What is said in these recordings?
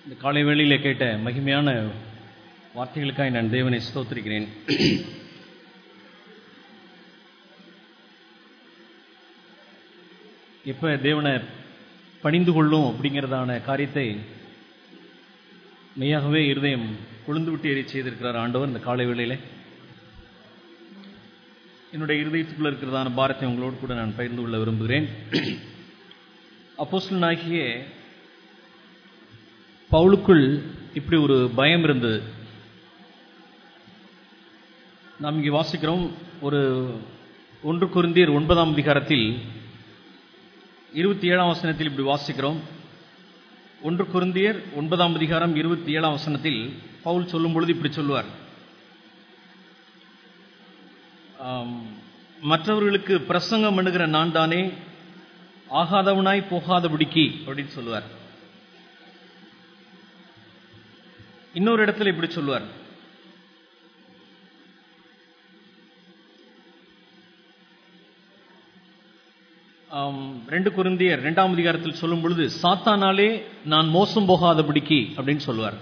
இந்த காலை வேளையிலே கேட்ட மகிமையான வார்த்தைகளுக்காக நான் தேவனை ஸ்தோத்திரிக்கிறேன் எப்ப தேவனை பணிந்து கொள்ளும் அப்படிங்கிறதான காரியத்தை மெய்யாகவே இருதயம் கொழுந்து விட்டு எரி செய்திருக்கிறார் ஆண்டவர் இந்த காலை வேளையிலே என்னுடைய இருதயத்துக்குள்ள இருக்கிறதான பாரத்தை உங்களோடு கூட நான் பகிர்ந்து கொள்ள விரும்புகிறேன் அப்போஸ்தலனாகிய பவுலுக்குள் இப்படி ஒரு பயம் இருந்தது நாம் இங்கே வாசிக்கிறோம் ஒரு ஒன்று குருந்தியர் ஒன்பதாம் அதிகாரத்தில் இருபத்தி ஏழாம் வசனத்தில் இப்படி வாசிக்கிறோம் ஒன்று குருந்தியர் ஒன்பதாம் அதிகாரம் இருபத்தி ஏழாம் வசனத்தில் பவுல் சொல்லும் பொழுது இப்படி சொல்லுவார் ஆம், மற்றவர்களுக்கு பிரசங்கம் பண்ணுகிற நான் தானே ஆகாதவனாய் போகாதபடிக்கு அப்படின்னு சொல்லுவார் இன்னொரு இடத்துல இப்படி சொல்லுவார் ஆம், ரெண்டு குருந்தியர் இரண்டாம் அதிகாரத்தில் சொல்லும் பொழுது சாத்தானாலே நான் மோசம் போகாதபடிக்கு அப்படின்னு சொல்லுவார்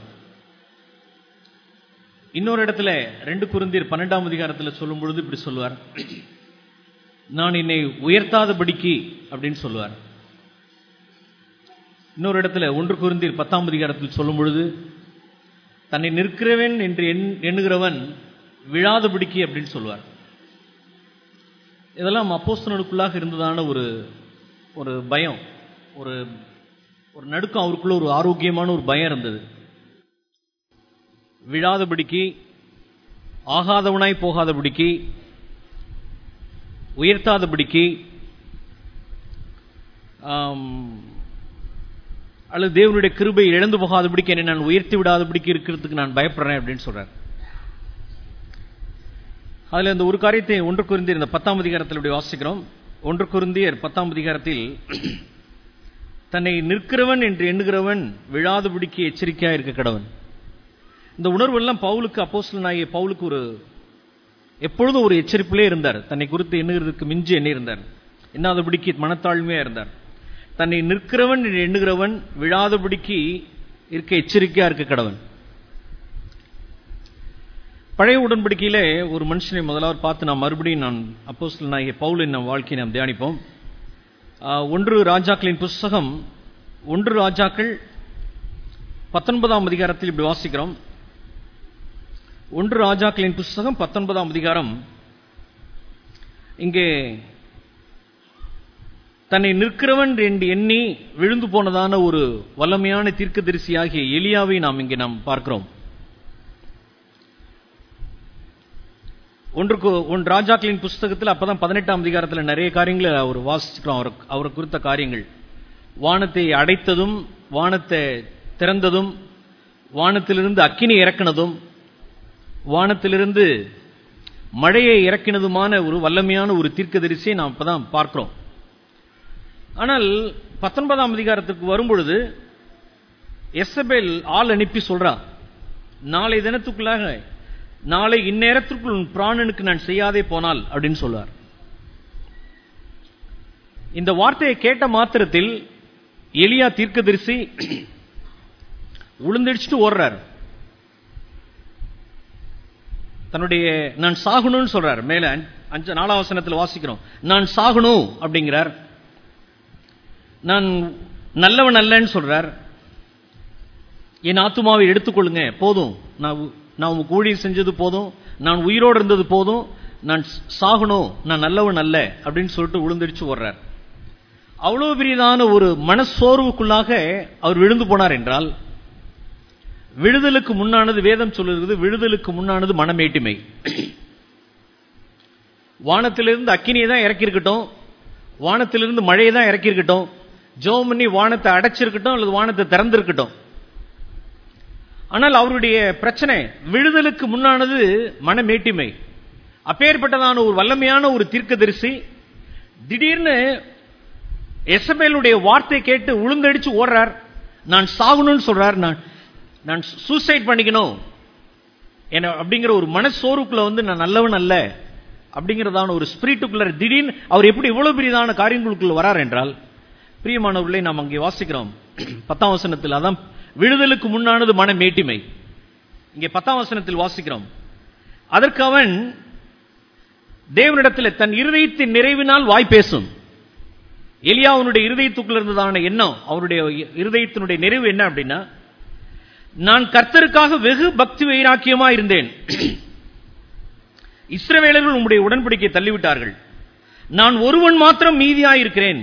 இன்னொரு இடத்துல ரெண்டு குருந்தியர் பன்னெண்டாம் அதிகாரத்தில் சொல்லும் பொழுது இப்படி சொல்லுவார் நான் என்னை உயர்த்தாதபடிக்கு அப்படின்னு சொல்லுவார் இன்னொரு இடத்துல ஒன்று குருந்தியர் பத்தாம் அதிகாரத்தில் சொல்லும் பொழுது தன்னை நிற்கிறவன் என்று எண்- எண்ணுகிறவன் விழாதபடிக்கு அப்படின்னு சொல்லுவார் இதெல்லாம் அப்போஸ்தலனுக்குள்ளாக இருந்ததான ஒரு ஒரு பயம் ஒரு ஒரு நடுக்கம் அவருக்குள்ள ஒரு ஆரோக்கியமான ஒரு பயம் இருந்தது விழாதபடிக்கு ஆகாதவனாய் போகாதபடிக்கு உயர்த்தாதபடிக்கு ஆம், அல்லது தேவனுடைய கிருபை இழந்து போகாதபடிக்கு என்னை நான் உயர்த்தி விடாதபடிக்கு இருக்கிறதுக்கு நான் பயப்படுறேன் அப்படின்னு சொல்றார் அதுல இந்த ஒரு காரியத்தை ஒன்று குருந்தியர் இந்த பத்தாம் அதிகாரத்தில் இப்படி வாசிக்கிறோம் ஒன்று குருந்தியர் பத்தாம் அதிகாரத்தில் தன்னை நிற்கிறவன் என்று எண்ணுகிறவன் விழாதபடிக்கு எச்சரிக்கையா இருக்க கடவன் இந்த உணர்வு எல்லாம் பவுலுக்கு அப்போஸ்தலனாகிய பவுலுக்கு ஒரு எப்பொழுதும் ஒரு எச்சரிப்பிலே இருந்தார் தன்னை குறித்து எண்ணுகிறதுக்கு மிஞ்சி எண்ணி இருந்தார் எண்ணாதபடிக்கு மனத்தாழ்மையா இருந்தார் தன்னை நிற்கிறவன் என்று எண்ணுகிறவன் விழாதபடிக்கு இருக்க எச்சரிக்கையா இருக்க கடவன் பழைய உடன்படிக்கையிலே ஒரு மனுஷனை முதலாவது பார்த்து நாம் மறுபடியும் நான் அப்போஸ்தலனாகிய பவுலின் நம் வாழ்க்கையை நாம் தியானிப்போம் ஆஹ், ஒன்று ராஜாக்களின் புஸ்தகம் ஒன்று ராஜாக்கள் பத்தொன்பதாம் அதிகாரத்தில் இப்படி வாசிக்கிறோம் ஒன்று ராஜாக்களின் புஸ்தகம் பத்தொன்பதாம் அதிகாரம் இங்கே தன்னை நிற்கிறவன் என்று எண்ணி விழுந்து போனதான ஒரு வல்லமையான தீர்க்கதரிசியாகிய எலியாவை நாம் இங்கே நாம் பார்க்கிறோம் ஒன்றுக்கு ஒன் ராஜாக்களின் புஸ்தகத்தில் அப்பதான் பதினெட்டாம் அதிகாரத்தில் நிறைய காரியங்களை அவர் வாசிச்சுக்கிறோம் அவர் அவரை குறித்த காரியங்கள் வானத்தை அடைத்ததும் வானத்தை திறந்ததும் வானத்திலிருந்து அக்கினி இறக்கினதும் வானத்திலிருந்து மழையை இறக்கினதுமான ஒரு வல்லமையான ஒரு தீர்க்கதரிசியை நாம் இப்பதான் பார்க்கிறோம் ஆனால் பத்தொன்பதாம் அதிகாரத்துக்கு வரும்பொழுது எசபேல் ஆள் அனுப்பி சொல்றா நாளை தினத்துக்குள்ளாக நாளை இந்நேரத்திற்குள் உன் பிராணனுக்கு நான் செய்யாதே போனால் அப்படின்னு சொல்லுவார் இந்த வார்த்தையை கேட்ட மாத்திரத்தில் எலியா தீர்க்கதரிசி உளுந்தடிச்சுட்டு ஓடுறார் தன்னுடைய நான் சாகணும்னு சொல்றார் மேல அஞ்சு- அஞ்சு நாலாம் வசனத்தில் வாசிக்கிறோம் நான் சாகணும் அப்படிங்கிறார் நான் நல்லவன் அல்லன்னு சொல்றார் என் ஆத்துமாவை எடுத்துக்கொள்ளுங்க போதும் நான் உ- நான் உங்களுக்கு ஊழியம் செஞ்சது போதும் நான் உயிரோடு இருந்தது போதும் நான் ஸ்- சாகணும் நான் நல்லவன் அல்ல அப்படின்னு சொல்லிட்டு விழுந்தடிச்சு ஓடுறார் அவ்வளவு பெரியதான ஒரு மனசோர்வுக்குள்ளாக அவர் விழுந்து போனார் என்றால் விடுதலுக்கு முன்னானது வேதம் சொல்லுகிறது விடுதலுக்கு முன்னானது மனமேட்டிமை வானத்திலிருந்து அக்கினியை தான் இறக்கியிருக்கட்டும் வானத்திலிருந்து மழையை தான் இறக்கியிருக்கட்டும் ஜோம் பண்ணி வானத்தை அடைச்சிருக்கட்டும் அல்லது வானத்தை திறந்திருக்கட்டும் ஆனால் அவருடைய பிரச்சனை விடுதலுக்கு முன்னானது மனமேட்டிமை அப்பேற்பட்டதான ஒரு வல்லமையான ஒரு தீர்க்கதரிசி திடீர்னு எசபேலுடைய வார்த்தை கேட்டு உளுந்தடிச்சு ஓடுறார் நான் சாகணும்னு சொல்றார் நான் நான் சூசைட் பண்ணிக்கணும் என்ன அப்படிங்கிற ஒரு மனசோர்வுக்குள்ள வந்து நான் நல்லவன் அல்ல அப்படிங்கிறதான ஒரு ஸ்பிரிட்டுக்குள்ள திடீர்னு அவர் எப்படி இவ்வளவு பெரியதான காரியங்களுக்குள்ள வரார் என்றால் பிரியமானவர்களை நாம் அங்கே வாசிக்கிறோம் பத்தாம் வசனத்தில் அதான் விடுதலுக்கு முன்னானது மன மேட்டிமை இங்கே பத்தாம் வசனத்தில் வாசிக்கிறோம் அதற்கு அவன் தேவனிடத்தில் தன் இருதயத்தின் நிறைவினால் வாய் பேசும் எலியாவுனுடைய இருதயத்துக்குள்ள இருந்ததான எண்ணம் அவருடைய இருதயத்தினுடைய நிறைவு என்ன அப்படின்னா நான் கர்த்தருக்காக வெகு பக்தி வைராக்கியமா இருந்தேன் இஸ்ரவேலர்கள் உம்முடைய உடன்படிக்கை தள்ளிவிட்டார்கள் நான் ஒருவன் மாத்திரம் மீதியாயிருக்கிறேன்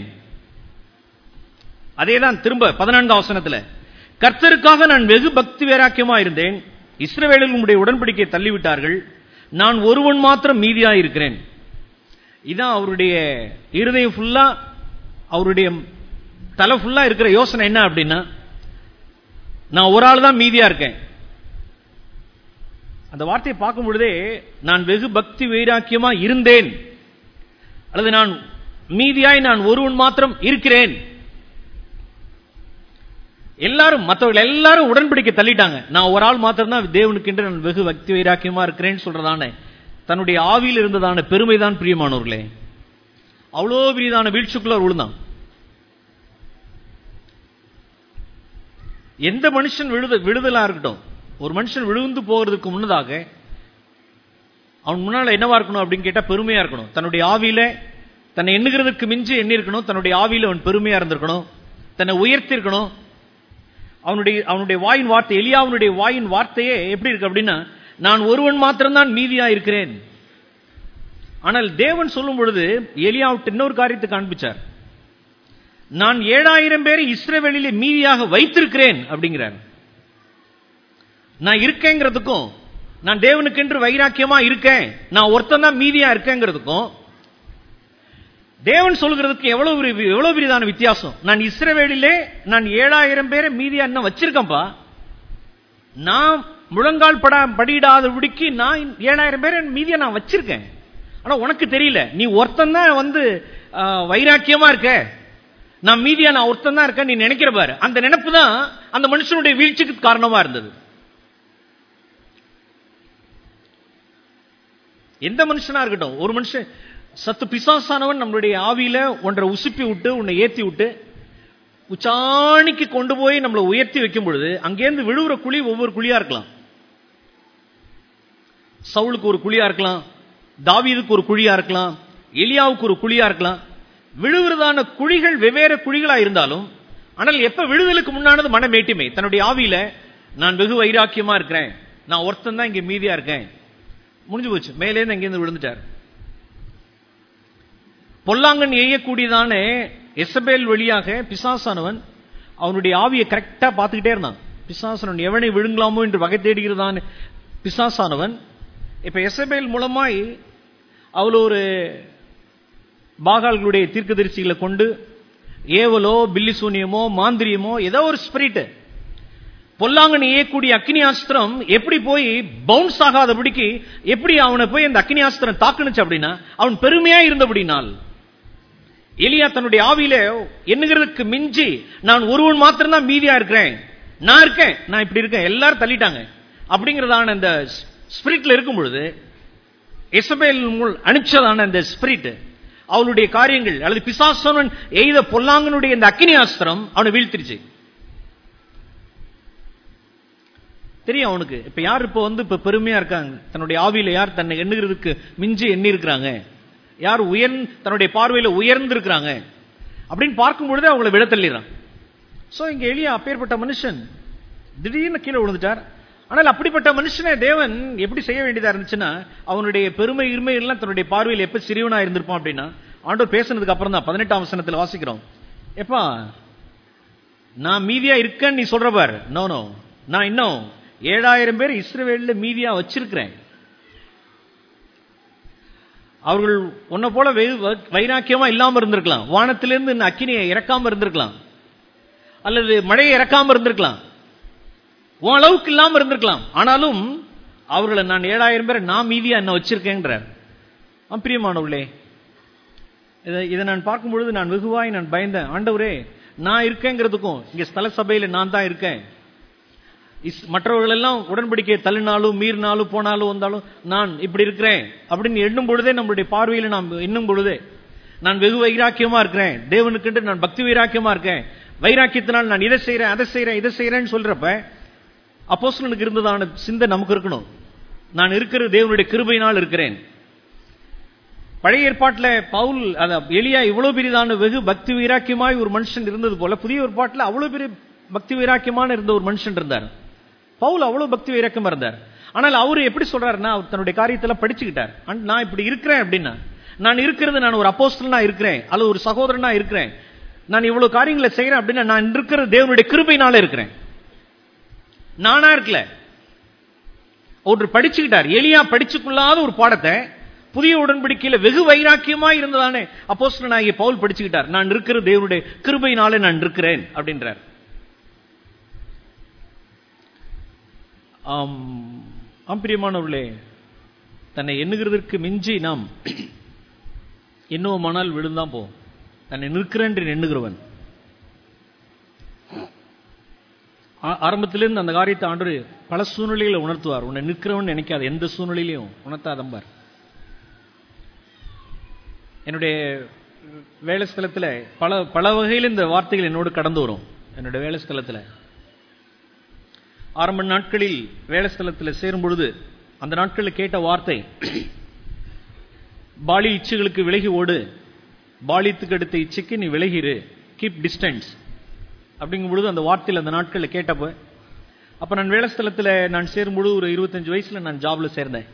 அதேதான் திரும்ப பதினான்காம் வசனத்துல கர்த்தருக்காக நான் வெகு பக்தி வைராக்கியமா இருந்தேன் இஸ்ரவேலர்கள் உம்முடைய உடன்படிக்கை தள்ளிவிட்டார்கள் நான் ஒருவன் மாத்திரம் மீதியாயிருக்கிறேன் இதான் அவருடைய இருதயம் ஃபுல்லா அவருடைய தலை ஃபுல்லா இருக்கிற யோசனை என்ன அப்படின்னா நான் ஒரு ஆள் தான் மீதியா இருக்கேன் அந்த வார்த்தையை பார்க்கும் பொழுதே நான் வெகு பக்தி வைராக்கியமா இருந்தேன் அல்லது நான் மீதியாய் நான் ஒருவன் மாத்திரம் இருக்கிறேன் எல்லாரும் மற்றவர்கள் எல்லாரும் உடன்படிக்கை தள்ளிட்டாங்க நான் ஒரு ஆள் மாத்திரம் தான் தேவனுக்கு என்று நான் வெகு பக்தி வைராக்கியமா இருக்கிறேன்னு சொல்றதான தன்னுடைய ஆவியில் இருந்ததான பெருமைதான் பிரியமானவர்களே அவ்வளோ பெரியதான வீழ்ச்சிக்குள்ள அவர் விழுந்தான் எந்த மனுஷன் விடுத விடுதலா இருக்கட்டும் ஒரு மனுஷன் விழுந்து போகிறதுக்கு முன்னதாக அவன் முன்னால என்னவா இருக்கணும் அப்படின்னு கேட்டா பெருமையா இருக்கணும் தன்னுடைய ஆவியில தன்னை எண்ணுகிறதுக்கு மிஞ்சி எண்ணி இருக்கணும் தன்னுடைய ஆவியில அவன் பெருமையா இருந்திருக்கணும் தன்னை உயர்த்தி இருக்கணும் அவனுடைய அவனுடைய வாயின் வார்த்தை எலியாவுடைய வாயின் வார்த்தையே எப்படி இருக்கு அப்படின்னா நான் ஒருவன் மாத்திரம்தான் மீதியா இருக்கிறேன் ஆனால் தேவன் சொல்லும் பொழுது எலியாவுட்டு இன்னொரு காரியத்தை காண்பிச்சார் நான் ஏழாயிரம் பேரை இஸ்ரவேலிலே மீதியாக வைத்திருக்கிறேன் அப்படிங்கிறார் நான் இருக்கேங்கிறதுக்கும் நான் தேவனுக்கென்று வைராக்கியமா இருக்கேன் நான் ஒருத்தன் தான் மீதியா இருக்கேங்கிறதுக்கும் தேவன் சொல்கிறதுக்கு எவ்வளவு பெரிய- எவ்வளவு பெரியதான வித்தியாசம் நான் இஸ்ரவேலிலே நான் ஏழாயிரம் பேரை மீதியா இன்னும் வச்சிருக்கேன்ப்பா நான் முழங்கால் படா படியிடாதபடிக்கு நான் ஏழாயிரம் பேரை மீதியா நான் வச்சிருக்கேன் ஆனா உனக்கு தெரியல நீ ஒருத்தன் தான் வந்து ஆ, வைராக்கியமா இருக்க நான் மீதியா நான் ஒருத்தன் தான் இருக்கேன் நீ நினைக்கிற பாரு அந்த நினைப்பு தான் அந்த மனுஷனுடைய வீழ்ச்சிக்கு காரணமா இருந்தது எந்த மனுஷனா இருக்கட்டும் ஒரு மனுஷன் சத்து பிசாசானவன் நம்மளுடைய ஆவியில ஒன்றை உசுப்பி விட்டு உன்னை ஏத்தி விட்டு உச்சாணிக்கு கொண்டு போய் நம்மளை உயர்த்தி வைக்கும் பொழுது அங்கேருந்து விழுவுற குழி ஒவ்வொரு குழியா இருக்கலாம் சவுலுக்கு ஒரு குழியா இருக்கலாம் தாவீதுக்கு ஒரு குழியா இருக்கலாம் எலியாவுக்கு ஒரு குழியா இருக்கலாம் விழுவுறதான குழிகள் வெவ்வேறு குழிகளா இருந்தாலும் ஆனால் எப்ப விழுதலுக்கு முன்னானது மனமேட்டிமை தன்னுடைய ஆவியில நான் வெகு வைராக்கியமா இருக்கிறேன் நான் ஒருத்தன் தான் இங்க மீதியா இருக்கேன் முடிஞ்சு போச்சு மேலேருந்து அங்கேருந்து விழுந்துட்டார் பொல்லாங்கன் எய்யக்கூடியதான எசபேல் வழியாக பிசாசானவன் அவனுடைய ஆவியை கரெக்டா பார்த்துக்கிட்டே இருந்தான் பிசாசானவன் எவனை விழுங்கலாமோ என்று வகை தேடுகிறதான் பிசாசானவன் இப்ப எசபேல் மூலமாய் அவள் ஒரு பாகால்களுடைய தீர்க்கதரிசிகளை கொண்டு ஏவலோ பில்லி சூனியமோ மாந்திரியமோ ஏதோ ஒரு ஸ்பிரிட் பொல்லாங்கன் ஏயக்கூடிய அக்னி ஆஸ்திரம் எப்படி போய் பவுன்ஸ் ஆகாதபடிக்கு எப்படி அவனை போய் அந்த அக்னி ஆஸ்திரம் தாக்குனுச்சு அப்படின்னா அவன் பெருமையா இருந்தபடினால் எலியா தன்னுடைய ஆவியில எண்ணுகிறதுக்கு மிஞ்சி நான் ஒருவன் மாத்திரம் தான் மீதியா இருக்கிறேன் நான் இருக்கேன் நான் இப்படி இருக்கேன் எல்லாரும் தள்ளிட்டாங்க அப்படிங்கறதான அந்த ஸ்பிரிட்ல இருக்கும் பொழுது எசபேல் முள் அனுப்பிச்சதான அந்த ஸ்பிரிட் அவளுடைய காரியங்கள் அல்லது பிசாசனன் எய்த பொல்லாங்கனுடைய இந்த அக்கினி ஆஸ்திரம் அவனை வீழ்த்திருச்சு தெரியும் அவனுக்கு இப்ப யார் இப்ப வந்து இப்ப பெருமையா இருக்காங்க தன்னுடைய ஆவியில யார் தன்னை எண்ணுகிறதுக்கு மிஞ்சி எண்ணி இருக்கிறாங்க யார் உயர் தன்னுடைய பார்வையில உயர்ந்து இருக்கிறாங்க அப்படின்னு பார்க்கும் பொழுதே அவங்கள விட தள்ளிடுறான் சோ இங்க எளிய அப்பேற்பட்ட மனுஷன் திடீர்னு கீழே விழுந்துட்டார் ஆனால் அப்படிப்பட்ட மனுஷனை தேவன் எப்படி செய்ய வேண்டியதா இருந்துச்சுன்னா அவனுடைய பெருமை இருமை எல்லாம் தன்னுடைய பார்வையில் எப்ப சிறியவனா இருந்திருப்பான் அப்படின்னா ஆண்டவர் பேசுனதுக்கு அப்புறம் தான் பதினெட்டாம் வசனத்தில் வாசிக்கிறோம் எப்பா நான் மீதியா இருக்கேன்னு நீ சொல்ற பாரு நோ நோ நான் இன்னும் ஏழாயிரம் பேர் இஸ்ரவேல்ல மீதியா வச்சிருக்கிறேன் அவர்கள் உன்னை போல வெகு- வ- வைராக்கியமா இல்லாம இருந்திருக்கலாம் வானத்திலிருந்து இந்த அக்கினியை இறக்காம இருந்திருக்கலாம் அல்லது மழையை இறக்காம இருந்திருக்கலாம் உன் அளவுக்கு இல்லாம இருந்திருக்கலாம் ஆனாலும் அவர்களை நான் ஏழாயிரம் பேரை நான் மீதியா என்ன வச்சிருக்கேன்றார் ஆம், பிரியமானவர்களே இதை இதை நான் பார்க்கும் பொழுது நான் வெகுவாய் நான் பயந்தேன் ஆண்டவரே நான் இருக்கேங்கிறதுக்கும் இங்க ஸ்தல சபையில நான் தான் இருக்கேன் இஸ்- மற்றவர்கள் எல்லாம் உடன்படிக்கை தள்ளினாலும் மீறினாலும் போனாலும் வந்தாலும் நான் இப்படி இருக்கிறேன் அப்படின்னு எண்ணும் பொழுதே நம்மளுடைய பார்வையில நாம் எண்ணும் பொழுதே நான் வெகு வைராக்கியமா இருக்கிறேன் தேவனுக்கென்று நான் பக்தி வைராக்கியமா இருக்கேன் வைராக்கியத்தினால் நான் இதை செய்யறேன் அதை செய்யறேன் இதை செய்யறேன்னு சொல்றப்ப அப்போஸ்தலனுக்கு இருந்ததான சிந்தை நமக்கு இருக்கணும் நான் இருக்கிற தேவனுடைய கிருபையினால் இருக்கிறேன் பழைய ஏற்பாட்டில் பவுல் அத எலியா இவ்வளவு பெரியதான வெகு பக்தி வைராக்கியமாய் ஒரு மனுஷன் இருந்தது போல புதிய ஏற்பாட்டில் அவ்வளவு பெரிய பக்தி வைராக்கியமான இருந்த ஒரு மனுஷன் இருந்தார் பவுல் அவ்வளவு பக்தி வைராக்கியமா இருந்தார் ஆனால் அவரு எப்படி சொல்றாருன்னா அவர் தன்னுடைய காரியத்தெல்லாம் படிச்சுக்கிட்டார் அண்ட் நான் இப்படி இருக்கிறேன் அப்படின்னா நான் இருக்கிறது நான் ஒரு அப்போஸ்தலனா இருக்கிறேன் அல்லது ஒரு சகோதரனா இருக்கிறேன் நான் இவ்வளவு காரியங்களை செய்யறேன் அப்படின்னா நான் இருக்கிற தேவனுடைய கிருபையினால இருக்கிறேன் நானா இருக்கல ஒன்று படிச்சுக்கிட்டார் எலியா படிச்சுக்கொள்ளாத ஒரு பாடத்தை புதிய உடன்படிக்கையில வெகு வைராக்கியமா இருந்ததானே அப்போஸ்தலனாகிய பவுல் படிச்சுக்கிட்டார் நான் இருக்கிற தேவனுடைய கிருபையினாலே நான் இருக்கிறேன் அப்படின்றார் ஆம் ஆம் பிரியமானவர்களே தன்னை எண்ணுகிறதற்கு மிஞ்சி நாம் எண்ணுவோமானால் விழுந்தான் போவோம் தன்னை நிற்கிறேன் என்று எண்ணுகிறவன் ஆ- ஆரம்பத்திலிருந்து அந்த காரியத்தை ஆண்டு பல சூழ்நிலைகளை உணர்த்துவார் உன்னை நிற்கிறவன் நினைக்காத எந்த சூழ்நிலையிலையும் உணர்த்தாதம்பார் என்னுடைய வேலை ஸ்தலத்தில் பல பல வகையில் இந்த வார்த்தைகள் என்னோடு கடந்து வரும் என்னுடைய வேலை ஸ்தலத்தில் ஆரம்ப நாட்களில் வேலை ஸ்தலத்தில் சேரும் பொழுது அந்த நாட்களில் கேட்ட வார்த்தை பாலி இச்சைகளுக்கு விலகி ஓடு பாலியத்துக்கு அடுத்த இச்சைக்கு நீ விலகிரு கீப் டிஸ்டன்ஸ் அப்படிங்கும் பொழுது அந்த வார்த்தையில் அந்த நாட்களில் கேட்டப்ப அப்ப நான் வேலை ஸ்தலத்தில் நான் சேரும்பொழுது ஒரு இருபத்தஞ்சு வயசுல நான் ஜாப்ல சேர்ந்தேன்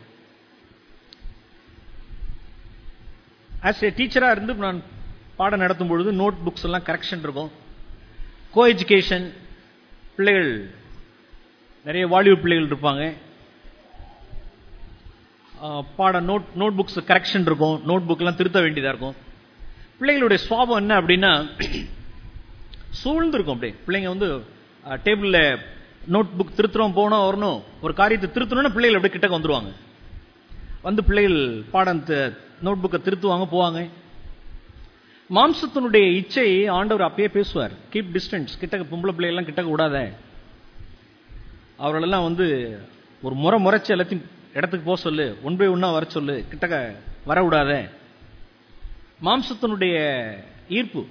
ஆஸ் ஏ டீச்சரா இருந்து நான் பாடம் நடத்தும் பொழுது நோட் புக்ஸ் எல்லாம் கரெக்ஷன் இருக்கும் கோ எஜுகேஷன் பிள்ளைகள் நிறைய வாலிப பிள்ளைகள் இருப்பாங்க ஆஹ் பாட நோட் நோட் புக்ஸ் கரெக்ஷன் இருக்கும் நோட் புக் எல்லாம் திருத்த வேண்டியதா இருக்கும் பிள்ளைகளுடைய சுவாபம் என்ன அப்படின்னா சூழ்ந்து இருக்கும் அப்படியே பிள்ளைங்க வந்து டேபிள்ல நோட் புக் திருத்துறோம் போனோம் வரணும் ஒரு காரியத்தை திருத்தணும்னா பிள்ளைகள் அப்படியே கிட்டக்க வந்துருவாங்க வந்து பிள்ளைகள் பாடம் நோட் புக்கை திருத்துவாங்க போவாங்க மாம்சத்தினுடைய இச்சை ஆண்டவர் அப்பயே பேசுவார் கீப் டிஸ்டன்ஸ் கிட்டக்க பொம்பளை பிள்ளைகள்லாம் கிட்டக்க விடாத அவர்களெல்லாம் வந்து ஒரு முறை முறைச்சு எல்லாத்தையும் இடத்துக்கு போக சொல்லு ஒன் பை ஒன்னா வர சொல்லு கிட்டக்க வர விடாத மாம்சத்தினுடைய ஈர்ப்பு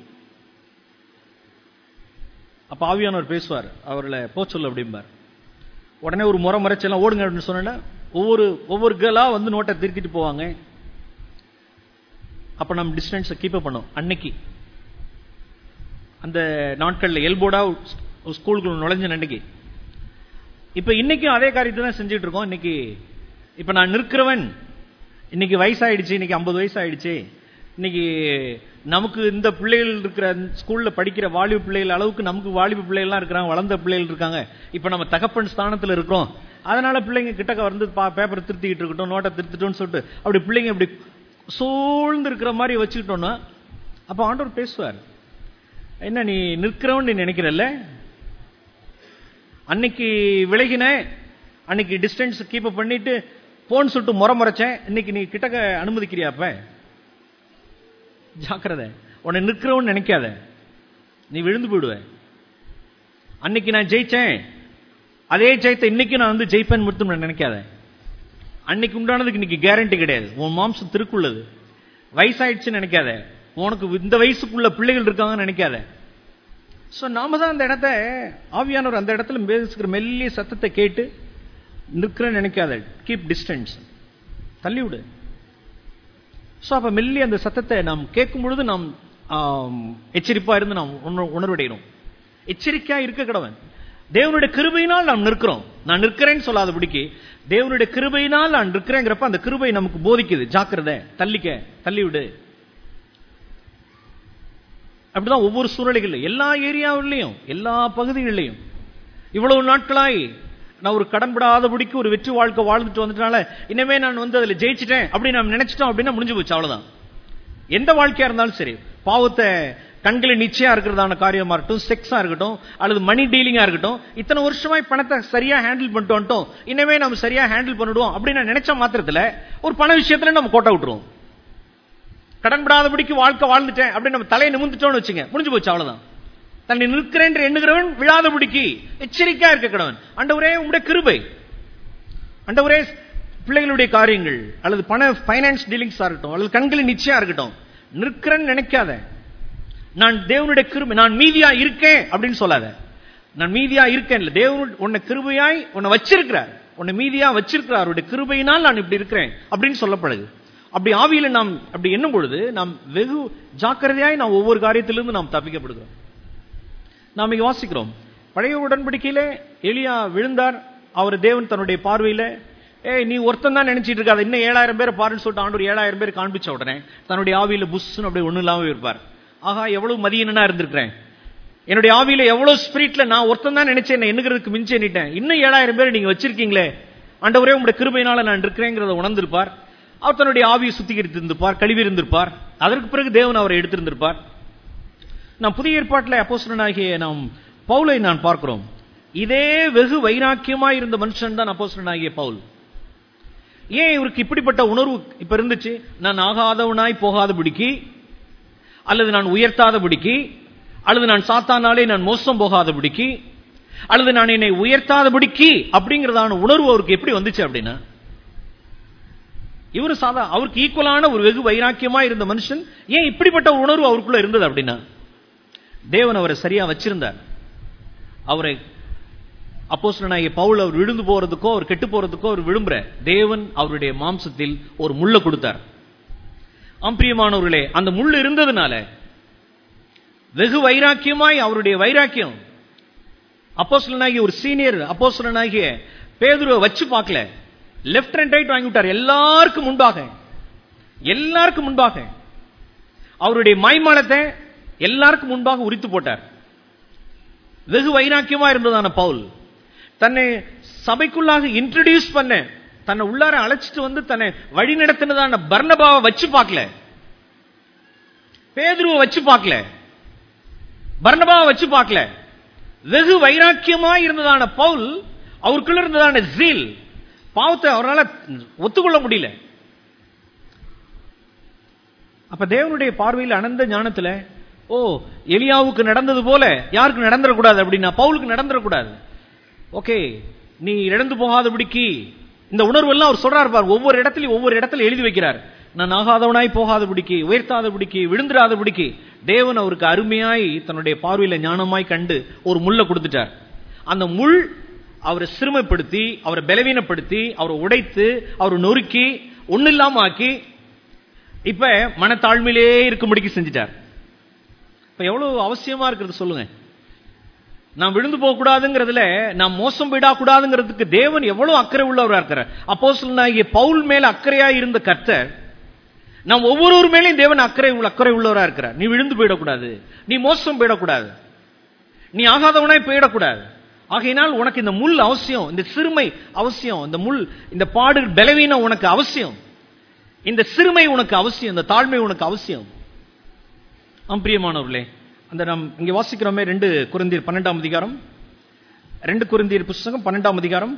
அப்ப ஆவியானவர் பேசுவார் அவர்களை போ சொல்லு அப்படிம்பார் உடனே ஒரு முறை முறைச்செல்லாம் ஓடுங்க அப்படின்னு சொன்னா ஒவ்வொரு ஒவ்வொரு கேர்லா வந்து நோட்டை திருத்திட்டு போவாங்க அப்ப நம்ம டிஸ்டன்ஸை கீப் அப் பண்ணோம் அன்னைக்கு அந்த நாட்கள்ல எல்போடா ஸ்கூலுக்குள்ள நுழைஞ்ச அன்னைக்கு இப்ப இன்னைக்கும் அதே காரியத்தை தான் செஞ்சுட்டு இருக்கோம் இன்னைக்கு இப்ப நான் நிற்கிறவன் இன்னைக்கு வயசாயிடுச்சு இன்னைக்கு ஐம்பது வயசு ஆயிடுச்சு இன்னைக்கு நமக்கு இந்த பிள்ளைகள் இருக்கிற ஸ்கூல்ல படிக்கிற வாலிப பிள்ளைகள் அளவுக்கு நமக்கு வாலிப பிள்ளைகள்லாம் இருக்கிறாங்க வளர்ந்த பிள்ளைகள் இருக்காங்க இப்ப நம்ம தகப்பன் ஸ்தானத்துல இருக்கிறோம் அதனால பிள்ளைங்க கிட்டக்க வந்து பேப்பர் திருத்திக்கிட்டு இருக்கட்டும் நோட்டை திருத்திட்டோம்னு சொல்லிட்டு அப்படி பிள்ளைங்க இப்படி சூழ்ந்து இருக்கிற மாதிரி வச்சுக்கிட்டோம்னா அப்ப ஆண்டவர் பேசுவார் என்ன நீ நிற்கிறவன் நீ நினைக்கிறல்ல அன்னைக்கு விலகின அன்னைக்கு டிஸ்டன்ஸ் கீப் அப் பண்ணிட்டு போன் சொல்லிட்டு முறை முறைச்சேன் இன்னைக்கு நீ கிட்டக்க அனுமதிக்கிறியாப்ப ஜாக்கிரதை உன்னை நிற்கிறவன் நினைக்காத நீ விழுந்து போயிடுவ அன்னைக்கு நான் ஜெயிச்சேன் அதே ஜெயத்தை இன்னைக்கு நான் வந்து ஜெயிப்பேன் மட்டும் நான் நினைக்காத அன்னைக்கு உண்டானதுக்கு இன்னைக்கு கேரண்டி கிடையாது உன் மாம்சம் திருக்குள்ளது வயசாயிடுச்சுன்னு நினைக்காத உனக்கு இந்த வயசுக்குள்ள பிள்ளைகள் இருக்காங்கன்னு நினைக்காத சோ நாம தான் அந்த இடத்த ஆவியானவர் அந்த இடத்துல பேசுகிற மெல்லிய சத்தத்தை கேட்டு நிற்கிறேன்னு நினைக்காத கீப் டிஸ்டன்ஸ் தள்ளி விடு சோ அப்ப மெல்லி அந்த சத்தத்தை நாம் கேட்கும் பொழுது நாம் ஆம், எச்சரிப்பா இருந்து நாம் உணர்- உணர்வடைகிறோம் எச்சரிக்கையா இருக்க கடவன் தேவனுடைய கிருபையினால் நாம் நிற்கிறோம் நான் நிற்கிறேன்னு சொல்லாதபடிக்கு தேவனுடைய கிருபையினால் நான் நிற்கிறேங்கிறப்ப அந்த கிருபை நமக்கு போதிக்குது ஜாக்கிரதை தள்ளிக்க தள்ளி விடு அப்படிதான் ஒவ்வொரு சூழ்நிலைகளிலும் எல்லா ஏரியாவிலையும் எல்லா பகுதிகளிலையும் இவ்வளவு நாட்களாய் நான் ஒரு கடன்படாதபடிக்கு ஒரு வெற்றி வாழ்க்கை வாழ்ந்துட்டு வந்துட்டனால இனிமே நான் வந்து அதுல ஜெயிச்சிட்டேன் அப்படி நம்ம நினைச்சிட்டோம் அப்படின்னா முடிஞ்சு போச்சு அவ்வளவுதான் எந்த வாழ்க்கையா இருந்தாலும் சரி பாவத்தை கண்களில் நிச்சயம் இருக்கிறதான காரியமா இருக்கட்டும் செக்ஸா இருக்கட்டும் அல்லது மணி டீலிங்கா இருக்கட்டும் இத்தனை வருஷமாய் பணத்தை சரியா ஹேண்டில் பண்ணிட்டு வந்துட்டோம் இனிமே நம்ம சரியா ஹேண்டில் பண்ணிடுவோம் அப்படின்னு நான் நினைச்ச மாத்திரத்துல ஒரு பண விஷயத்துல நம்ம கோட்டை விட்டுருவோம் கடன்படாதபடிக்கு வாழ்க்கை வாழ்ந்துட்டேன் அப்படின்னு நம்ம தலையை நிமிந்துட்டோம்னு வச்சுங்க முடிஞ்சு போச்சு அவ்வளவுதான் தன்னை நிற்கிறேன் என்று எண்ணுகிறவன் விழாதபடிக்கு எச்சரிக்கையா இருக்க கடவன் அண்டவரே உங்களுடைய கிருபை அண்டவரே பிள்ளைகளுடைய காரியங்கள் அல்லது பண பைனான்ஸ் டீலிங்ஸா இருக்கட்டும் அல்லது கண்களின் நிச்சயம் இருக்கட்டும் நிற்கிறேன்னு நினைக்காத நான் தேவனுடைய கிருபை நான் மீதியா இருக்கேன் அப்படின்னு சொல்லாத நான் மீதியா இருக்கேன் இல்ல தேவன் உன்னை கிருபையாய் உன்னை வச்சிருக்கிறார் உன்னை மீதியா வச்சிருக்கிறார் அவருடைய கிருபையினால் நான் இப்படி இருக்கிறேன் அப்படின்னு சொல்லப்படுது அப்படி ஆவியில நாம் அப்படி எண்ணும் பொழுது நாம் வெகு ஜாக்கிரதையாய் நாம் ஒவ்வொரு காரியத்திலிருந்து நாம் தப்பிக்கப்படுகிறோம் நாம் இங்க வாசிக்கிறோம் பழைய உடன்படிக்கையிலே எலியா விழுந்தார் அவர் தேவன் தன்னுடைய பார்வையில ஏய் நீ ஒருத்தன் தான் நினைச்சிட்டு இருக்காத இன்னும் ஏழாயிரம் பேர் பாருன்னு சொல்லிட்டு ஆண்டவர் ஏழாயிரம் பேர் காண்பிச்ச உடனே தன்னுடைய ஆவியில புஷ்னு அப்படியே ஒண்ணு இல்லாம இருப்பார் ஆகா எவ்வளவு மதியனா இருந்திருக்கிறேன் என்னுடைய ஆவியில எவ்வளவு ஸ்பிரிட்ல நான் ஒருத்தன் தான் நினைச்சேன் என்ன எண்ணுகிறதுக்கு மிஞ்சி எண்ணிட்டேன் இன்னும் ஏழாயிரம் பேர் நீங்க வச்சிருக்கீங்களே ஆண்டவரே உங்களுடைய கிருபையினால நான் இருக்கிறேங்கிறத உணர்ந்திருப்பார் அவர் தன்னுடைய ஆவியை சுத்திகரித்து இருந்திருப்பார் கழுவி இருந்திருப்பார் அதற்கு பிறகு தேவன் அவரை எடுத்திருந்திருப்பார் நாம் புதிய ஏற்பாட்டில் அப்போஸ்தலனாகிய நாம் பவுலை நான் பார்க்கிறோம் இதே வெகு வைராக்கியமாய் இருந்த மனுஷன் தான் அப்போஸ்தலனாகிய பவுல் ஏன் இவருக்கு இப்படிப்பட்ட உணர்வு இப்ப இருந்துச்சு நான் ஆகாதவனாய் போகாதபடிக்கு அல்லது நான் உயர்த்தாதபடிக்கு அல்லது நான் சாத்தானாலே நான் மோசம் போகாதபடிக்கு அல்லது நான் என்னை உயர்த்தாதபடிக்கு அப்படிங்கிறதான உணர்வு அவருக்கு எப்படி வந்துச்சு அப்படின்னா இவரு சாதா அவருக்கு ஈக்குவலான ஒரு வெகு வைராக்கியமா இருந்த மனுஷன் ஏன் இப்படிப்பட்ட ஒரு உணர்வு அவருக்குள்ள இருந்தது அப்படின்னா தேவன் அவரை சரியா வச்சிருந்தார் அவரை அப்போஸ்தலனாகிய பவுல் அவர் விழுந்து போறதுக்கோ அவர் கெட்டு போறதுக்கோ அவர் விரும்புற தேவன் அவருடைய மாம்சத்தில் ஒரு முள்ள கொடுத்தார் ஆம்பிரியமானவர்களே அந்த முள் இருந்ததுனால வெகு வைராக்கியமாய் அவருடைய வைராக்கியம் அப்போஸ்தலனாகிய ஒரு சீனியர் அப்போஸ்தலனாகிய பேதுருவை வச்சு பார்க்கல லெஃப்ட் அண்ட் ரைட் வாங்கி விட்டார் எல்லாருக்கும் முன்பாக எல்லாருக்கும் முன்பாக அவருடைய மைமானத்தை எல்லாருக்கும் முன்பாக உரித்து போட்டார் வெகு வைராக்கியமா இருந்ததான பவுல் தன்னை சபைக்குள்ளாக இன்ட்ரடியூஸ் பண்ண தன்னை உள்ளார அழைச்சிட்டு வந்து தன்னை வழி நடத்தினதான பர்ணபாவை வச்சு பார்க்கல பேதுருவை வச்சு பார்க்கல பர்ணபாவை வச்சு பார்க்கல வெகு வைராக்கியமா இருந்ததான பவுல் அவருக்குள்ள இருந்ததான ஜீல் பாவத்தை அவரால் ஒத்துக்கொள்ள முடியல அப்ப தேவனுடைய பார்வையில் அனந்த ஞானத்துல ஓ எலியாவுக்கு நடந்தது போல யாருக்கு நடந்துடக்கூடாது அப்படின்னா பவுலுக்கு நடந்துடக்கூடாது ஓகே நீ இழந்து போகாதபடிக்கு இந்த உணர்வு எல்லாம் அவர் சொல்றாரு பார் ஒவ்வொரு இடத்துலயும் ஒவ்வொரு இடத்துல எழுதி வைக்கிறார் நான் ஆகாதவனாய் போகாதபடிக்கு உயர்த்தாதபடிக்கு விழுந்துராதபடிக்கு தேவன் அவருக்கு அருமையாய் தன்னுடைய பார்வையில ஞானமாய் கண்டு ஒரு முள்ள கொடுத்துட்டார் அந்த முள் அவரை சிறுமைப்படுத்தி அவரை பலவீனப்படுத்தி அவரை உடைத்து அவரை நொறுக்கி ஒண்ணு இல்லாம ஆக்கி இப்ப மனத்தாழ்மையிலே இருக்கும்படிக்கு செஞ்சிட்டார் இப்ப எவ்வளவு அவசியமா இருக்கிறது சொல்லுங்க நாம் விழுந்து போக கூடாதுங்கிறதுல நாம் மோசம் போயிடக்கூடாதுங்கிறதுக்கு தேவன் எவ்வளவு அக்கறை உள்ளவரா இருக்கிறார் அப்போ சொன்னாகிய பவுல் மேல அக்கறையா இருந்த கர்த்தர் நாம் ஒவ்வொரு மேலையும் தேவன் அக்கறை உள்ள அக்கறை உள்ளவரா இருக்கிறார் நீ விழுந்து போயிடக்கூடாது நீ மோசம் போயிடக்கூடாது நீ ஆகாதவனாய் போயிடக்கூடாது ஆகையினால் உனக்கு இந்த முள் அவசியம் இந்த சிறுமை அவசியம் இந்த முள் இந்த பாடு பலவீனம் உனக்கு அவசியம் இந்த சிறுமை உனக்கு அவசியம் இந்த தாழ்மை உனக்கு அவசியம் பிரியமானவர்களே அந்த நாம் இங்க வாசிக்கிறோமே ரெண்டு குருந்தீர் பன்னெண்டாம் அதிகாரம் ரெண்டு குருந்தீர் புஸ்தகம் பன்னெண்டாம் அதிகாரம்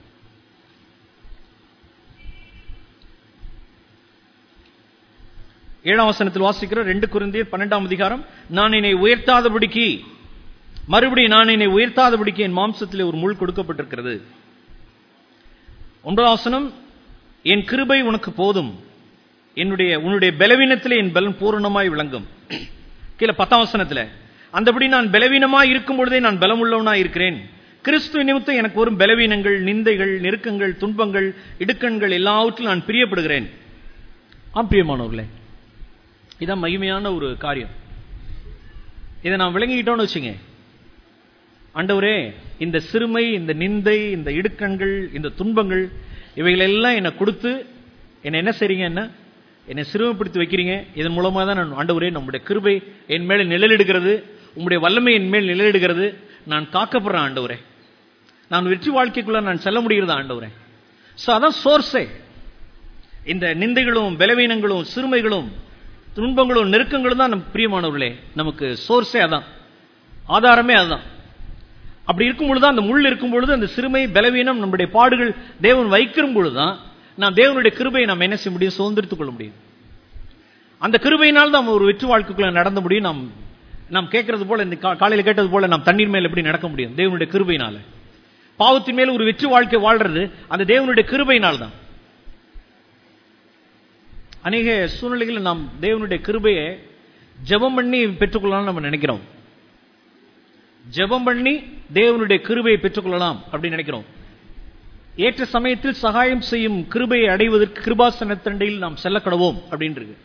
ஏழாம் வசனத்தில் வாசிக்கிறோம் ரெண்டு குருந்தீர் பன்னெண்டாம் அதிகாரம் நான் என்னை உயர்த்தாதபடிக்கு மறுபடியும் நான் என்னை உயர்த்தாதபடிக்கு என் மாம்சத்தில் ஒரு முள் கொடுக்கப்பட்டிருக்கிறது ஒன்பதாம் வசனம் என் கிருபை உனக்கு போதும் என்னுடைய உன்னுடைய பலவீனத்திலே என் பலன் பூரணமாய் விளங்கும் கீழே பத்தாம் வசனத்துல அந்தபடி நான் பலவீனமாய் இருக்கும் பொழுதே நான் பலமுள்ளவனாய் இருக்கிறேன் கிறிஸ்துவ நிமித்தம் எனக்கு வரும் பலவீனங்கள் நிந்தைகள் நெருக்கங்கள் துன்பங்கள் இடுக்கண்கள் எல்லாவற்றிலும் நான் பிரியப்படுகிறேன் ஆப்பிரியமானவர்களே இதான் மகிமையான ஒரு காரியம் இதை நான் விளங்கிக்கிட்டோம்னு வச்சுங்க ஆண்டவரே இந்த சிறுமை இந்த நிந்தை இந்த இடுக்கண்கள் இந்த துன்பங்கள் இவைகளெல்லாம் என்னை கொடுத்து என்னை என்ன செய்றீங்க என்ன என்னை சிறுமைப்படுத்தி வைக்கிறீங்க இதன் மூலமாக தான் நான் ஆண்டவரே நம்முடைய கிருபை என் மேல நிழலிடுகிறது உங்களுடைய வல்லமை என் மேல் நிழலிடுகிறது நான் காக்கப்படுறேன் ஆண்டவரே நான் வெற்றி வாழ்க்கைக்குள்ள நான் செல்ல முடிகிறது ஆண்டவரே ஸோ அதான் சோர்ஸே இந்த நிந்தைகளும் பலவீனங்களும் சிறுமைகளும் துன்பங்களும் நெருக்கங்களும் தான் நம் பிரியமானவர்களே நமக்கு சோர்ஸே அதான் ஆதாரமே அதுதான் அப்படி இருக்கும் பொழுது அந்த முள் இருக்கும் பொழுது அந்த சிறுமை பலவீனம் நம்முடைய பாடுகள் தேவன் வைக்கும் பொழுதுதான் நாம் தேவனுடைய கிருபையை நாம் என்ன செய்ய முடியும் சுதந்திரித்துக் கொள்ள முடியும் அந்த கிருபையினால் நாம் ஒரு வெற்றி வாழ்க்கைக்குள்ள நடந்த முடியும் நாம் நாம் கேட்கறது போல இந்த காலையில் கேட்டது போல நாம் தண்ணீர் மேல் எப்படி நடக்க முடியும் தேவனுடைய கிருபையினால பாவத்தின் மேல் ஒரு வெற்றி வாழ்க்கை வாழ்றது அந்த தேவனுடைய கிருபையினால் தான் அநேக சூழ்நிலைகளில் நாம் தேவனுடைய கிருபையை ஜெபம் பண்ணி பெற்றுக்கொள்ளலாம் நம்ம நினைக்கிறோம் ஜெபம் பண்ணி தேவனுடைய கிருபையை பெற்றுக்கொள்ளலாம் அப்படின்னு நினைக்கிறோம் ஏற்ற சமயத்தில் சகாயம் செய்யும் கிருபையை அடைவதற்கு கிருபாசனத்தண்டையில் நாம் செல்ல கடவோம் அப்படின்னு இருக்கு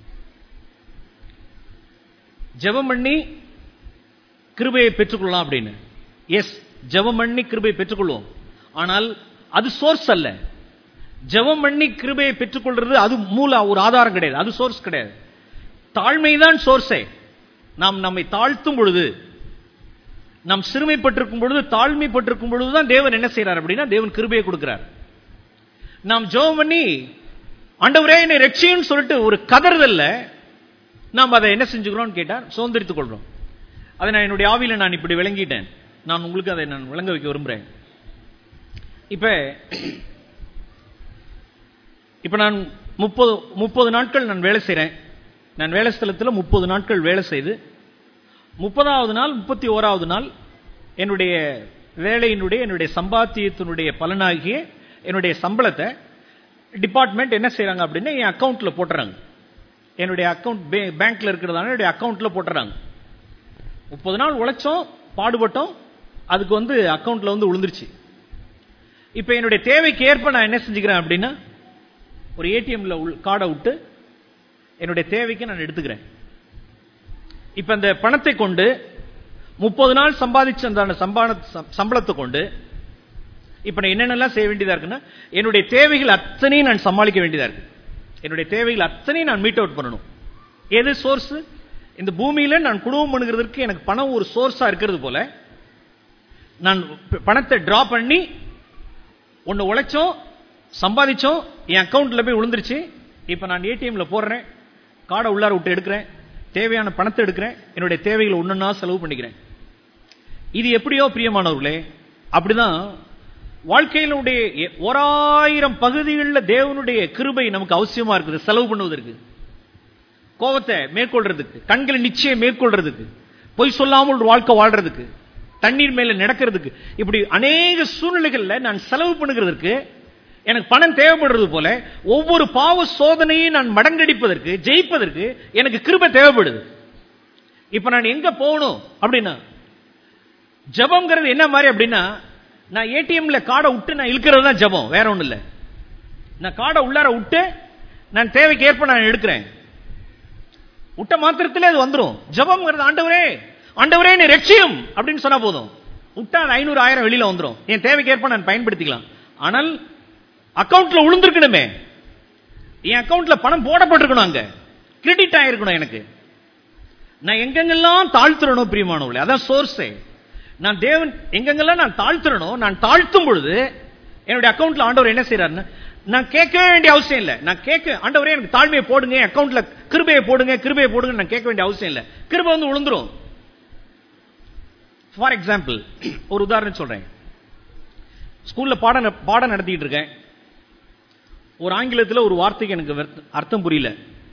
ஜெபம் பண்ணி கிருபையை பெற்றுக்கொள்ளலாம் அப்படின்னு எஸ் ஜெபம் பண்ணி கிருபையை பெற்றுக்கொள்வோம் ஆனால் அது சோர்ஸ் அல்ல ஜெபம் பண்ணி கிருபையை பெற்றுக்கொள்றது அது மூல ஒரு ஆதாரம் கிடையாது அது சோர்ஸ் கிடையாது தாழ்மைதான் சோர்ஸே நாம் நம்மை தாழ்த்தும் பொழுது நாம் சிறுமைப்பட்டிருக்கும் பொழுது தாழ்மைப்பட்டிருக்கும் பொழுது தான் தேவன் என்ன செய்யறார் அப்படின்னா தேவன் கிருபையை கொடுக்கிறார் நாம் ஜெபம் பண்ணி ஆண்டவரே என்னை ரட்சின்னு சொல்லிட்டு ஒரு கதறுதல்ல நாம் அதை என்ன செஞ்சுக்கிறோம்னு கேட்டார் சுதந்திரித்துக் கொள்றோம் அதை நான் என்னுடைய ஆவியில நான் இப்படி விளங்கிட்டேன் நான் உங்களுக்கு அதை நான் விளங்க வைக்க விரும்புறேன் இப்ப இப்ப நான் முப்பது முப்பது நாட்கள் நான் வேலை செய்றேன் நான் வேலை ஸ்தலத்தில் முப்பது நாட்கள் வேலை செய்து முப்பதாவது நாள் முப்பத்தி ஓராவது நாள் என்னுடைய வேலையினுடைய என்னுடைய சம்பாத்தியத்தினுடைய பலனாகிய என்னுடைய சம்பளத்தை டிபார்ட்மெண்ட் என்ன செய்றாங்க அப்படின்னா என் அக்கௌண்ட்ல போட்டுறாங்க என்னுடைய அக்கௌண்ட் பேங்க்ல இருக்கிறதால என்னுடைய அக்கௌண்ட்ல போட்டுறாங்க முப்பது நாள் உழைச்சோம் பாடுபட்டோம் அதுக்கு வந்து அக்கௌண்ட்ல வந்து விழுந்துருச்சு இப்ப என்னுடைய தேவைக்கு ஏற்ப நான் என்ன செஞ்சுக்கிறேன் அப்படின்னா ஒரு ஏடிஎம்ல கார்டை விட்டு என்னுடைய தேவைக்கு நான் எடுத்துக்கிறேன் இப்ப அந்த பணத்தை கொண்டு முப்பது நாள் சம்பாதிச்ச அந்த சம்பாத சம்பளத்தை கொண்டு இப்ப நான் என்னென்னலாம் செய்ய வேண்டியதா இருக்குன்னா என்னுடைய தேவைகள் அத்தனையும் நான் சமாளிக்க வேண்டியதா இருக்கு என்னுடைய தேவைகள் அத்தனையும் நான் மீட் அவுட் பண்ணணும் எது சோர்ஸ் இந்த பூமியில நான் குடும்பம் பண்ணுகிறதுக்கு எனக்கு பணம் ஒரு சோர்ஸா இருக்கிறது போல நான் பணத்தை டிரா பண்ணி ஒன்னு உழைச்சோம் சம்பாதிச்சோம் என் அக்கௌண்ட்ல போய் விழுந்துருச்சு இப்ப நான் ஏடிஎம்ல போடுறேன் கார்டை உள்ளார விட்டு எடுக்கிறேன் தேவையான பணத்தை எடுக்கிறேன் என்னுடைய தேவைகளை ஒன்னொன்னா செலவு பண்ணிக்கிறேன் இது எப்படியோ பிரியமானவர்களே அப்படிதான் வாழ்க்கையினுடைய ஓராயிரம் பகுதிகளில் தேவனுடைய கிருபை நமக்கு அவசியமா இருக்குது செலவு பண்ணுவதற்கு கோபத்தை மேற்கொள்றதுக்கு கண்களை நிச்சயம் மேற்கொள்றதுக்கு பொய் சொல்லாமல் ஒரு வாழ்க்கை வாழ்றதுக்கு தண்ணீர் மேல நடக்கிறதுக்கு இப்படி அநேக சூழ்நிலைகள்ல நான் செலவு பண்ணுகிறதுக்கு எனக்கு பணம் தேவைப்படுறது போல ஒவ்வொரு பாவ சோதனையை நான் மடங்கடிப்பதற்கு ஜெயிப்பதற்கு எனக்கு கிருபை தேவைப்படுது இப்ப நான் எங்க போகணும் அப்படின்னா ஜபம்ங்கிறது என்ன மாதிரி அப்படின்னா நான் ஏடிஎம்ல கார்டை விட்டு நான் இழுக்கிறது தான் ஜபம் வேற ஒண்ணும் இல்ல நான் கார்டை உள்ளார விட்டு நான் தேவைக்கு ஏற்ப நான் எடுக்கிறேன் விட்ட மாத்திரத்திலே அது வந்துடும் ஜபம்ங்கிறது ஆண்டவரே ஆண்டவரே நீ ரட்சியம் அப்படின்னு சொன்னா போதும் விட்டா ஐநூறு ஆயிரம் வெளியில வந்துடும் என் தேவைக்கு ஏற்ப நான் பயன்படுத்திக்கலாம் ஆனால் அக்கவுண்ட்ல விழுந்திருக்கணுமே என் அக்கவுண்ட்ல பணம் போடப்பட்டிருக்கணும் அங்க கிரெடிட் ஆயிருக்கணும் எனக்கு நான் எங்கெங்கெல்லாம் தாழ்த்துறணும் பிரியமானவர்களே அதான் சோர்ஸே நான் தேவன் எங்கெங்கெல்லாம் நான் தாழ்த்துறணும் நான் தாழ்த்தும் பொழுது என்னுடைய அக்கவுண்ட்ல ஆண்டவர் என்ன செய்யறாருன்னு நான் கேட்கவே வேண்டிய அவசியம் இல்லை நான் கேட்க ஆண்டவரே எனக்கு தாழ்மையை போடுங்க அக்கவுண்ட்ல கிருபையை போடுங்க கிருபையை போடுங்க நான் கேட்க வேண்டிய அவசியம் இல்லை கிருபை வந்து விழுந்துரும் ஃபார் எக்ஸாம்பிள் ஒரு உதாரணம் சொல்றேன் ஸ்கூல்ல பாடம் பாடம் நடத்திட்டு இருக்கேன் ஒரு ஆங்கிலத்தில் ஒரு வார்த்தைக்கு எனக்கு அர்த்தம் புரியல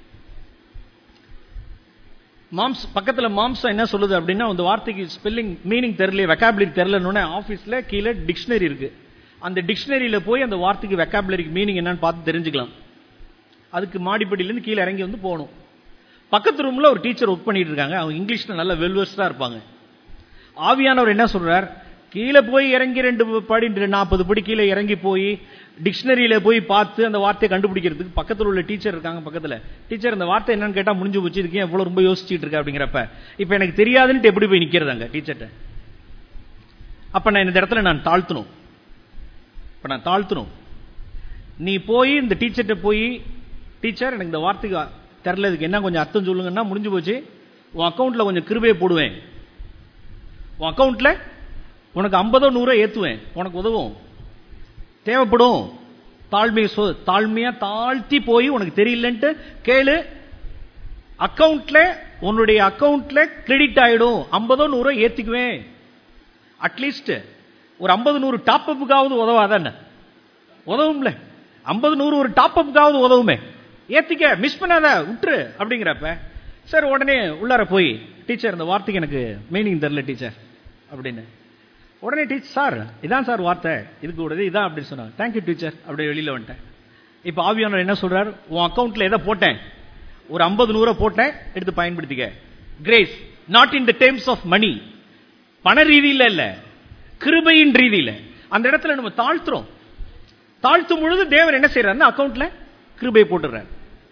மாம்ஸ் பக்கத்துல மாம்சம் என்ன சொல்லுது அப்படின்னா அந்த வார்த்தைக்கு ஸ்பெல்லிங் மீனிங் தெரியல வெக்காபுலரி தெரியலன்னு ஆபீஸ்ல கீழே டிக்ஷனரி இருக்கு அந்த டிக்ஷனரியில போய் அந்த வார்த்தைக்கு வெக்காபுலரிக்கு மீனிங் என்னன்னு பார்த்து தெரிஞ்சுக்கலாம் அதுக்கு மாடிப்படியிலேருந்து கீழே இறங்கி வந்து போகணும் பக்கத்து ரூம்ல ஒரு டீச்சர் ஒர்க் பண்ணிட்டு இருக்காங்க அவங்க இங்கிலீஷ்ல நல்ல வெல்வர்ஸ்டா இருப்பாங்க ஆவியானவர் என்ன சொல்றார் கீழே போய் இறங்கி ரெண்டு படி நாற்பது படி கீழே இறங்கி போய் டிக்ஷனரியில போய் பார்த்து அந்த வார்த்தையை கண்டுபிடிக்கிறதுக்கு பக்கத்தில் உள்ள டீச்சர் இருக்காங்க பக்கத்துல டீச்சர் இந்த வார்த்தை என்னன்னு கேட்டா முடிஞ்சு போச்சு இதுக்கு எவ்வளவு ரொம்ப யோசிச்சுட்டு இருக்க அப்படிங்கிறப்ப இப்ப எனக்கு தெரியாதுன்ட்டு எப்படி போய் நிக்கிறது அங்க டீச்சர்ட்ட அப்ப நான் இந்த இடத்துல நான் தாழ்த்தணும் இப்ப நான் தாழ்த்தணும் நீ போய் இந்த டீச்சர்ட்ட போய் டீச்சர் எனக்கு இந்த வார்த்தைக்கு தெரியல இதுக்கு என்ன கொஞ்சம் அர்த்தம் சொல்லுங்கன்னா முடிஞ்சு போச்சு உன் அக்கௌண்ட்ல கொஞ்சம் கிருபையை போடுவேன் உன் அக்கௌண்ட்ல உனக்கு ஐம்பதோ நூறோ ஏத்துவேன் உனக்கு உதவும் தேவைப்படும் தாழ்மையை சொ தாழ்மையா தாழ்த்தி போய் உனக்கு தெரியலன்ட்டு கேளு அக்கவுண்ட்ல உன்னுடைய அக்கவுண்ட்ல கிரெடிட் ஆயிடும் ஐம்பதோ நூறோ ஏத்திக்குவேன் அட்லீஸ்ட் ஒரு ஐம்பது நூறு டாப் அப்புக்காவது உதவாதானே உதவும்ல ஐம்பது நூறு ஒரு டாப் அப்புக்காவது உதவுமே ஏத்திக்க மிஸ் பண்ணாத விட்டுரு அப்படிங்கிறப்ப சார் உடனே உள்ளார போய் டீச்சர் இந்த வார்த்தைக்கு எனக்கு மீனிங் தெரியல டீச்சர் அப்படின்னு உடனே டீச்சர் சார் இதான் சார் வார்த்தை இதுக்கு கூடது இதான் அப்படின்னு சொன்னாங்க தேங்க்யூ டீச்சர் அப்படியே வெளியில வந்துட்டேன் இப்ப ஆவியானவர் என்ன சொல்றாரு உன் அக்கௌண்ட்ல எதை போட்டேன் ஒரு ஐம்பது நூறை போட்டேன் எடுத்து பயன்படுத்திக்க grace not in the terms of money பண ரீதியில இல்ல கிருபையின் ரீதியில அந்த இடத்துல நம்ம தாழ்த்துறோம் தாழ்த்தும் பொழுது தேவன் என்ன செய்யறாருன்னா அக்கவுண்ட்ல கிருபையை போட்டுறாரு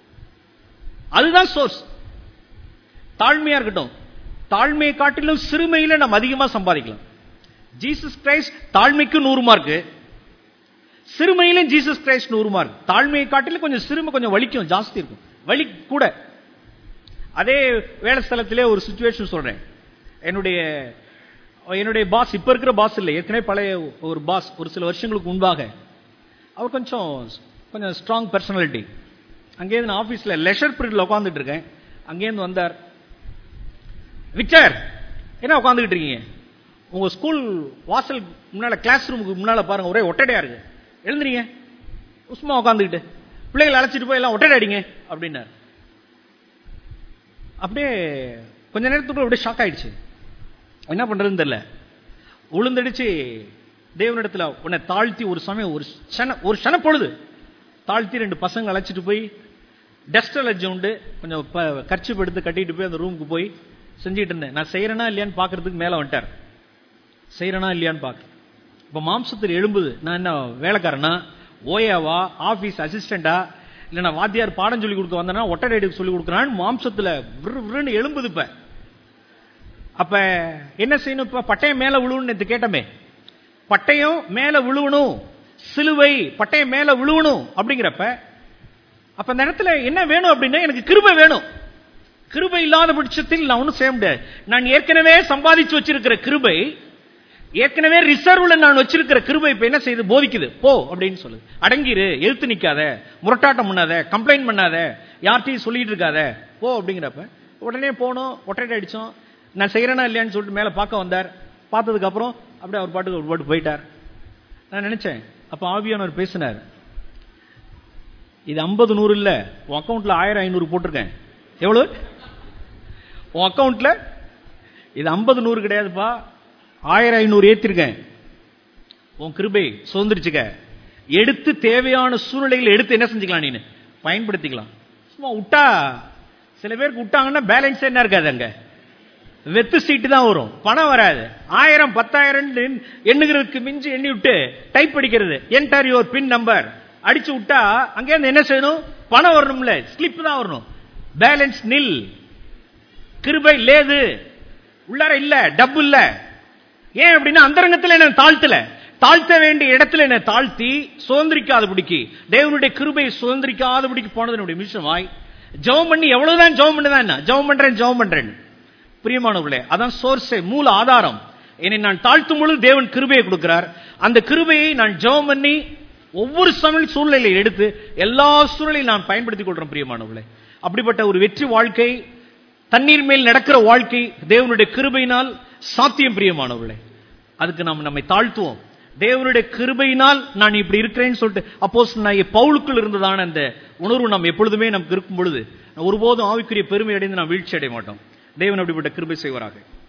அதுதான் சோர்ஸ் தாழ்மையா இருக்கட்டும் தாழ்மையை காட்டிலும் சிறுமையில நம்ம அதிகமா சம்பாதிக்கலாம் ஜீசஸ் கிரைஸ்ட் தாழ்மைக்கு நூறு மார்க் சிறுமையிலும் ஜீசஸ் கிரைஸ்ட் நூறு மார்க் தாழ்மையை காட்டிலும் கொஞ்சம் சிறுமை கொஞ்சம் வலிக்கும் ஜாஸ்தி இருக்கும் வலி கூட அதே வேலை ஸ்தலத்திலே ஒரு சுச்சுவேஷன் சொல்றேன் என்னுடைய என்னுடைய பாஸ் இப்ப இருக்கிற பாஸ் இல்லை ஏற்கனவே பழைய ஒரு பாஸ் ஒரு சில வருஷங்களுக்கு முன்பாக அவர் கொஞ்சம் கொஞ்சம் ஸ்ட்ராங் பர்சனாலிட்டி அங்கேருந்து நான் ஆஃபீஸில் லெஷர் பீரியட்ல உட்காந்துட்டு இருக்கேன் அங்கேருந்து வந்தார் விக்டர் என்ன உட்காந்துக்கிட்டு இருக்கீங்க உங்க ஸ்கூல் வாசல் முன்னால கிளாஸ் ரூமுக்கு முன்னால பாருங்க ஒரே ஒட்டடையா இருக்கு எழுந்துறீங்க சும்மா உட்காந்துக்கிட்டு பிள்ளைகளை அழைச்சிட்டு போய் எல்லாம் ஒட்டடை அடிங்க அப்படின்னார் அப்படியே கொஞ்ச நேரத்துக்குள்ள அப்படியே ஷாக் ஆயிடுச்சு என்ன பண்றதுன்னு தெரியல உளுந்தடிச்சு தேவனிடத்துல உன்னை தாழ்த்தி ஒரு சமயம் ஒரு சன ஒரு சன பொழுது தாழ்த்தி ரெண்டு பசங்க அழைச்சிட்டு போய் டஸ்ட் அலர்ஜி உண்டு கொஞ்சம் கர்ச்சி எடுத்து கட்டிட்டு போய் அந்த ரூமுக்கு போய் செஞ்சுட்டு இருந்தேன் நான் செய்யறேனா இல்லையான்னு பாக்குறதுக்கு மேல வந்துட்டார் செய்யறேனா இல்லையான்னு பாக்க இப்ப மாம்சத்தில் எழும்புது நான் என்ன வேலைக்காரனா ஓயாவா ஆபீஸ் அசிஸ்டண்டா இல்ல நான் வாத்தியார் பாடம் சொல்லி கொடுக்க வந்தேன்னா ஒட்டடை எடுக்க சொல்லி கொடுக்குறான்னு மாம்சத்துல விருன்னு எழும்புது இப்ப அப்ப என்ன செய்யணும் இப்ப பட்டயம் மேல விழுவுன்னு கேட்டமே பட்டயம் மேல விழுவணும் சிலுவை பட்டயம் மேல விழுவணும் அப்படிங்கிறப்ப அப்ப அந்த இடத்துல என்ன வேணும் அப்படின்னா எனக்கு கிருபை வேணும் கிருபை இல்லாத பட்சத்தில் நான் ஒன்றும் செய்ய முடியாது நான் ஏற்கனவே சம்பாதிச்சு வச்சிருக்கிற கிருபை ஏற்கனவே ரிசர்வ்ல நான் வச்சிருக்கிற கிருபை இப்ப என்ன செய்யுது போதிக்குது போ அப்படின்னு சொல்லுது அடங்கிரு எழுத்து நிக்காத முரட்டாட்டம் பண்ணாத கம்ப்ளைண்ட் பண்ணாத யார்ட்டையும் சொல்லிட்டு இருக்காத போ அப்படிங்கிறப்ப உடனே போனோம் ஒட்டடை அடிச்சோம் நான் செய்யறேனா இல்லையான்னு சொல்லிட்டு மேல பார்க்க வந்தார் பார்த்ததுக்கு அப்புறம் அப்படியே அவர் பாட்டுக்கு ஒரு பாட்டு போயிட்டார் நான் நினைச்சேன் அப்ப ஆவியானவர் பேசினார் இது ஐம்பது நூறு இல்ல உன் அக்கௌண்ட்ல ஆயிரம் ஐநூறு போட்டிருக்கேன் எவ்வளவு உன் அக்கௌண்ட்ல இது ஐம்பது நூறு கிடையாதுப்பா ஆயிரம் ஐநூறு ஏத்திருக்கேன் உன் கிருபை சுதந்திரிச்சுக்க எடுத்து தேவையான சூழ்நிலைகள் எடுத்து என்ன செஞ்சுக்கலாம் நீனு பயன்படுத்திக்கலாம் சும்மா விட்டா சில பேருக்கு விட்டாங்கன்னா பேலன்ஸ் என்ன இருக்காது அங்க வெத்து சீட்டு தான் வரும் பணம் வராது ஆயிரம் பத்தாயிரம் எண்ணுகிறதுக்கு மிஞ்சி எண்ணி விட்டு டைப் அடிக்கிறது என்டர் யுவர் பின் நம்பர் அடிச்சு விட்டா அங்கே என்ன செய்யணும் பணம் வரணும்ல ஸ்லிப் தான் வரணும் பேலன்ஸ் நில் கிருபை லேது உள்ளார இல்ல டப்பு இல்ல ஏன் அப்படின்னா அந்தரங்கத்தில் என்ன தாழ்த்தல தாழ்த்த வேண்டிய இடத்துல என்ன தாழ்த்தி சுதந்திரிக்காத பிடிக்கி தேவனுடைய கிருபை சுதந்திரிக்காத பிடிக்கு போனது என்னுடைய மிஷமாய் ஜெபம் பண்ணி எவ்வளவுதான் ஜெபம் பண்ணுதான் என்ன ஜெபம் பண்றேன் ஜெபம் பண்றேன் பிரியமானவர்களே அதான் சோர்ஸே மூல ஆதாரம் என்னை நான் தாழ்த்தும் பொழுது தேவன் கிருபையை கொடுக்கிறார் அந்த கிருபையை நான் ஜெபம் பண்ணி ஒவ்வொரு சமையல் சூழ்நிலையை எடுத்து எல்லா சூழ்நிலையும் நான் பயன்படுத்திக் கொள்றேன் பிரியமானவர்களே அப்படிப்பட்ட ஒரு வெற்றி வாழ்க்கை தண்ணீர் மேல் நடக்கிற வாழ்க்கை தேவனுடைய கிருபையினால் சாத்தியம் பிரியமானவர்களே அதுக்கு நாம் நம்மை தாழ்த்துவோம் தேவனுடைய கிருபையினால் நான் இப்படி இருக்கிறேன்னு சொல்லிட்டு அப்போஸ் நான் பவுலுக்குள் இருந்ததான அந்த உணர்வு நாம் எப்பொழுதுமே நமக்கு இருக்கும் பொழுது ஒருபோதும் ஆவிக்குரிய பெருமை அடைந்து நாம் வீழ்ச்சி அடைய மாட்டோம் தேவன் அப்படிப்பட்ட கிருபை செய்வாராக